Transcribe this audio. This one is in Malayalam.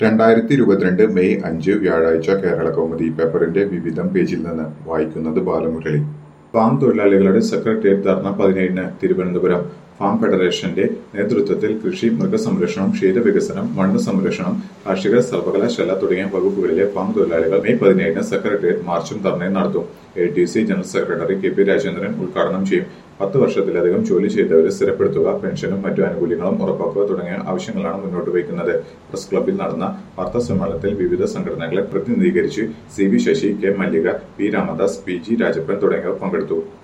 രണ്ടായിരത്തി ഇരുപത്തിരണ്ട് മെയ് അഞ്ച് വ്യാഴാഴ്ച കേരള കൗമുദി പേപ്പറിന്റെ വിവിധം പേജിൽ നിന്ന് വായിക്കുന്നത് ബാലമുരളി ഫാം തൊഴിലാളികളുടെ സെക്രട്ടേറിയറ്റ് ധർണ പതിനേഴിന് തിരുവനന്തപുരം ഫാം ഫെഡറേഷന്റെ നേതൃത്വത്തിൽ കൃഷി മൃഗസംരക്ഷണം ക്ഷീരവികസനം മണ്ണ് സംരക്ഷണം കാർഷിക സർവകലാശാല തുടങ്ങിയ വകുപ്പുകളിലെ ഫാം തൊഴിലാളികൾ മെയ് പതിനേഴിന് സെക്രട്ടേറിയറ്റ് മാർച്ചും ധർണയും നടത്തും A T C general secretary K P Rajendran ഉദ്ഘാടനം ചെയ്യും പത്ത് വർഷത്തിലധികം ജോലി ചെയ്തവരെ സ്ഥിരപ്പെടുത്തുക പെൻഷനും മറ്റു ആനുകൂല്യങ്ങളും ഉറപ്പാക്കുക തുടങ്ങിയ ആവശ്യങ്ങളാണ് മുന്നോട്ട് വയ്ക്കുന്നത് പ്രസ് ക്ലബ്ബിൽ നടന്ന വാർത്താ സമ്മേളനത്തിൽ വിവിധ സംഘടനകളെ പ്രതിനിധീകരിച്ച് C V Sasi K Mallika P Ramadas P G Rajappan തുടങ്ങിയവർ പങ്കെടുത്തു